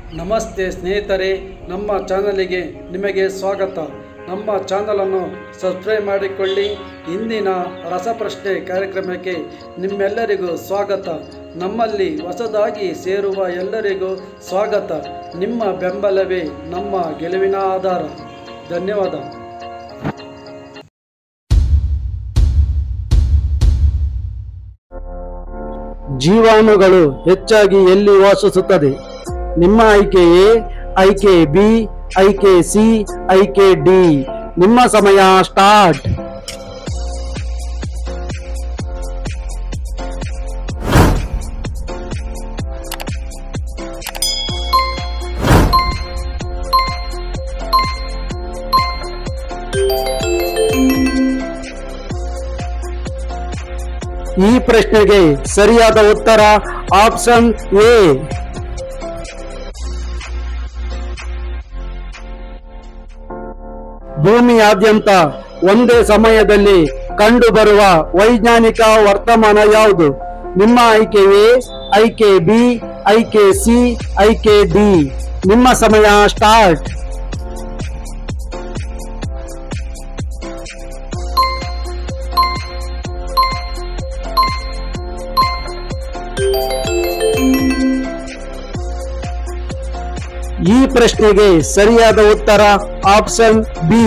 ನಮಸ್ತೆ ಸ್ನೇಹಿತರೆ ನಮ್ಮ ಚಾನಲಿಗೆ ನಿಮಗೆ ಸ್ವಾಗತ ನಮ್ಮ ಚಾನಲನ್ನು ಸಬ್ಸ್ಕ್ರೈಬ್ ಮಾಡಿಕೊಳ್ಳಿ ಇಂದಿನ ರಸಪ್ರಶ್ನೆ ಕಾರ್ಯಕ್ರಮಕ್ಕೆ ನಿಮ್ಮೆಲ್ಲರಿಗೂ ಸ್ವಾಗತ ನಮ್ಮಲ್ಲಿ ಹೊಸದಾಗಿ ಸೇರುವ ಎಲ್ಲರಿಗೂ ಸ್ವಾಗತ ನಿಮ್ಮ ಬೆಂಬಲವೇ ನಮ್ಮ ಗೆಲುವಿನ ಆಧಾರ ಧನ್ಯವಾದ ಜೀವಾಣುಗಳು ಹೆಚ್ಚಾಗಿ ಎಲ್ಲಿ ವಾಸಿಸುತ್ತದೆ ನಿಮ್ಮ ಆಯ್ಕೆ ಎ ಆಯ್ಕೆ ಬಿ ಆಯ್ಕೆ ಸಿ ಆಯ್ಕೆ ಡಿ ನಿಮ್ಮ ಸಮಯ ಸ್ಟಾರ್ಟ್ ಈ ಪ್ರಶ್ನೆಗೆ ಸರಿಯಾದ ಉತ್ತರ ಆಪ್ಷನ್ ಎ ಭೂಮಿಯಾದ್ಯಂತ ಒಂದೇ ಸಮಯದಲ್ಲಿ ಕಂಡುಬರುವ ವೈಜ್ಞಾನಿಕ ವರ್ತಮಾನ ಯಾವುದು ನಿಮ್ಮ ಆಯ್ಕೆ ಎ ಆಯ್ಕೆ ಬಿ ಆಯ್ಕೆ ಸಿ ಆಯ್ಕೆ ಡಿ ನಿಮ್ಮ ಸಮಯ ಸ್ಟಾರ್ಟ್ ಈ ಪ್ರಶ್ನೆಗೆ ಸರಿಯಾದ ಉತ್ತರ ಆಪ್ಷನ್ ಬಿ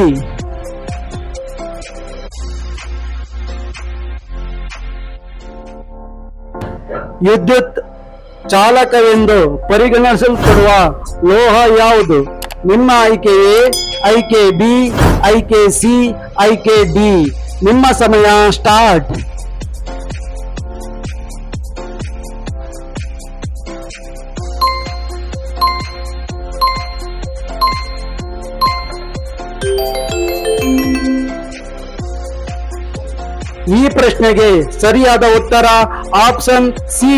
ವಿದ್ಯುತ್ ಚಾಲಕವೆಂದು ಪರಿಗಣಿಸಲ್ಪಡುವ ಲೋಹ ಯಾವುದು ನಿಮ್ಮ ಆಯ್ಕೆ ಎ ಆಯ್ಕೆ ಬಿ ಆಯ್ಕೆ ಸಿ ಆಯ್ಕೆ ಡಿ ನಿಮ್ಮ ಸಮಯ ಸ್ಟಾರ್ಟ್ ಈ ಪ್ರಶ್ನೆಗೆ ಸರಿಯಾದ ಉತ್ತರ ಆಪ್ಷನ್ ಸಿ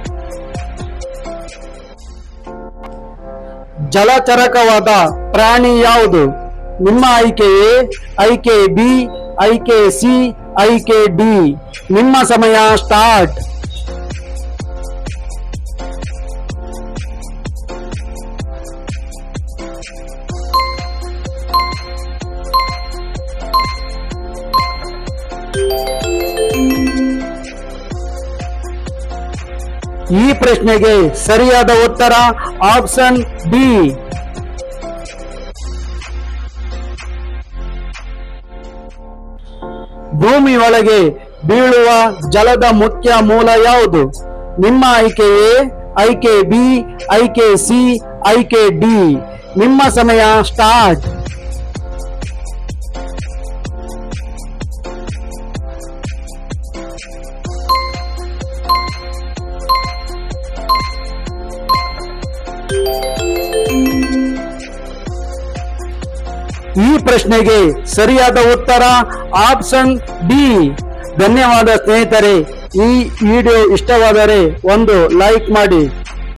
ಜಲಚರಕವಾದ ಪ್ರಾಣಿ ಯಾವುದು ನಿಮ್ಮ ಆಯ್ಕೆ ಎ ಆಯ್ಕೆ ಬಿ ಆಯ್ಕೆ ಸಿ ಆಯ್ಕೆ ಡಿ ನಿಮ್ಮ ಸಮಯ ಸ್ಟಾರ್ಟ್ ಈ ಪ್ರಶ್ನೆಗೆ ಸರಿಯಾದ ಉತ್ತರ ಆಪ್ಷನ್ ಬಿ ಭೂಮಿ ಒಳಗೆ ಬೀಳುವ ಜಲದ ಮುಖ್ಯ ಮೂಲ ಯಾವುದು ನಿಮ್ಮ ಆಯ್ಕೆ ಎ ಆಯ್ಕೆ ಬಿ ಆಯ್ಕೆ ಸಿ ಆಯ್ಕೆ ಡಿ ನಿಮ್ಮ ಸಮಯ ಸ್ಟಾರ್ಟ್ ಈ ಪ್ರಶ್ನೆಗೆ ಸರಿಯಾದ ಉತ್ತರ ಆಪ್ಷನ್ ಡಿ ಧನ್ಯವಾದ ಸ್ನೇಹಿತರೆ ಈ ವಿಡಿಯೋ ಇಷ್ಟವಾದರೆ ಒಂದು ಲೈಕ್ ಮಾಡಿ